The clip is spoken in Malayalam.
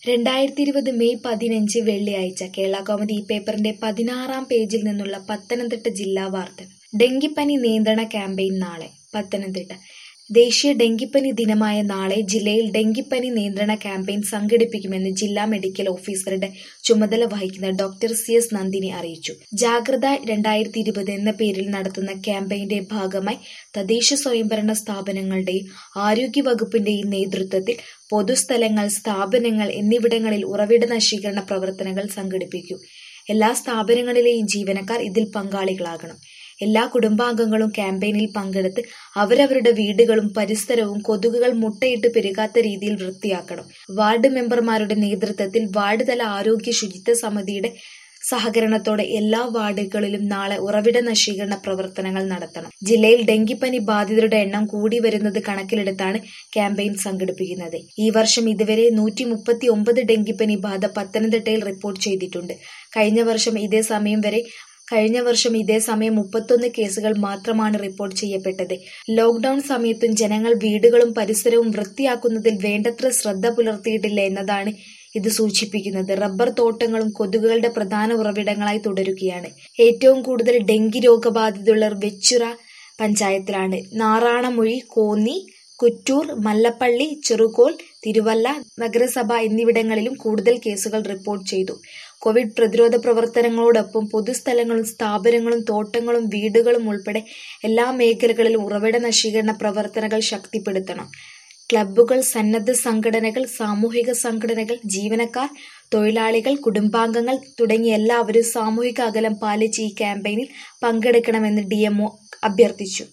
രണ്ടായിരത്തി ഇരുപത് മെയ് പതിനഞ്ച് വെള്ളിയാഴ്ച കേരളകൗമുദി പേപ്പറിന്റെ പതിനാറാം പേജിൽ നിന്നുള്ള പത്തനംതിട്ട ജില്ലാ വാർത്ത ഡെങ്കിപ്പനി നിയന്ത്രണ ക്യാമ്പയിൻ നാളെ പത്തനംതിട്ട ദേശീയ ഡെങ്കിപ്പനി ദിനമായ നാളെ ജില്ലയിൽ ഡെങ്കിപ്പനി നിയന്ത്രണ ക്യാമ്പയിൻ സംഘടിപ്പിക്കുമെന്ന് ജില്ലാ മെഡിക്കൽ ഓഫീസറുടെ ചുമതല വഹിക്കുന്ന ഡോക്ടർ സി എസ് നന്ദിനി അറിയിച്ചു ജാഗ്രത രണ്ടായിരത്തി ഇരുപത് എന്ന പേരിൽ നടത്തുന്ന ക്യാമ്പയിന്റെ ഭാഗമായി തദ്ദേശ സ്വയംഭരണ സ്ഥാപനങ്ങളുടെയും ആരോഗ്യവകുപ്പിന്റെയും നേതൃത്വത്തിൽ പൊതുസ്ഥലങ്ങൾ സ്ഥാപനങ്ങൾ എന്നിവിടങ്ങളിൽ ഉറവിട നശീകരണ പ്രവർത്തനങ്ങൾ സംഘടിപ്പിക്കും എല്ലാ സ്ഥാപനങ്ങളിലെയും ജീവനക്കാർ ഇതിൽ പങ്കാളികളാകണം എല്ലാ കുടുംബാംഗങ്ങളും ക്യാമ്പയിനിൽ പങ്കെടുത്ത് അവരവരുടെ വീടുകളും പരിസരവും കൊതുകുകൾ മുട്ടയിട്ട് പെരുകാത്ത രീതിയിൽ വൃത്തിയാക്കണം വാർഡ് മെമ്പർമാരുടെ നേതൃത്വത്തിൽ വാർഡ് തല ആരോഗ്യ ശുചിത്വ സമിതിയുടെ സഹകരണത്തോടെ എല്ലാ വാർഡുകളിലും നാളെ ഉറവിട നശീകരണ പ്രവർത്തനങ്ങൾ നടത്തണം ജില്ലയിൽ ഡെങ്കിപ്പനി ബാധിതരുടെ എണ്ണം കൂടി വരുന്നത് കണക്കിലെടുത്താണ് ക്യാമ്പയിൻ സംഘടിപ്പിക്കുന്നത് ഈ വർഷം ഇതുവരെ നൂറ്റി മുപ്പത്തി ഒമ്പത് ഡെങ്കിപ്പനി ബാധ പത്തനംതിട്ടയിൽ റിപ്പോർട്ട് ചെയ്തിട്ടുണ്ട് കഴിഞ്ഞ വർഷം ഇതേ സമയം വരെ കഴിഞ്ഞ വർഷം ഇതേ സമയം മുപ്പത്തൊന്ന് കേസുകൾ മാത്രമാണ് റിപ്പോർട്ട് ചെയ്യപ്പെട്ടത് ലോക്ഡൌൺ സമയത്തും ജനങ്ങൾ വീടുകളും പരിസരവും വൃത്തിയാക്കുന്നതിൽ വേണ്ടത്ര ശ്രദ്ധ പുലർത്തിയിട്ടില്ല എന്നതാണ് ഇത് സൂചിപ്പിക്കുന്നത് റബ്ബർ തോട്ടങ്ങളും കൊതുകുകളുടെ പ്രധാന ഉറവിടങ്ങളായി തുടരുകയാണ് ഏറ്റവും കൂടുതൽ ഡെങ്കി രോഗബാധിതയുള്ളവർ വെച്ചുറ പഞ്ചായത്തിലാണ് നാറാണമൊഴി കോന്നി കുറ്റൂർ മല്ലപ്പള്ളി ചെറുകോൽ തിരുവല്ല നഗരസഭ എന്നിവിടങ്ങളിലും കൂടുതൽ കേസുകൾ റിപ്പോർട്ട് ചെയ്തു കോവിഡ് പ്രതിരോധ പ്രവർത്തനങ്ങളോടൊപ്പം പൊതുസ്ഥലങ്ങളും സ്ഥാപനങ്ങളും തോട്ടങ്ങളും വീടുകളും ഉൾപ്പെടെ എല്ലാ മേഖലകളിലും ഉറവിട നശീകരണ പ്രവർത്തനങ്ങൾ ശക്തിപ്പെടുത്തണം ക്ലബ്ബുകൾ സന്നദ്ധ സംഘടനകൾ സാമൂഹിക സംഘടനകൾ ജീവനക്കാർ തൊഴിലാളികൾ കുടുംബാംഗങ്ങൾ തുടങ്ങിയ എല്ലാവരും സാമൂഹിക അകലം പാലിച്ച് ഈ ക്യാമ്പയിനിൽ പങ്കെടുക്കണമെന്ന് ഡി അഭ്യർത്ഥിച്ചു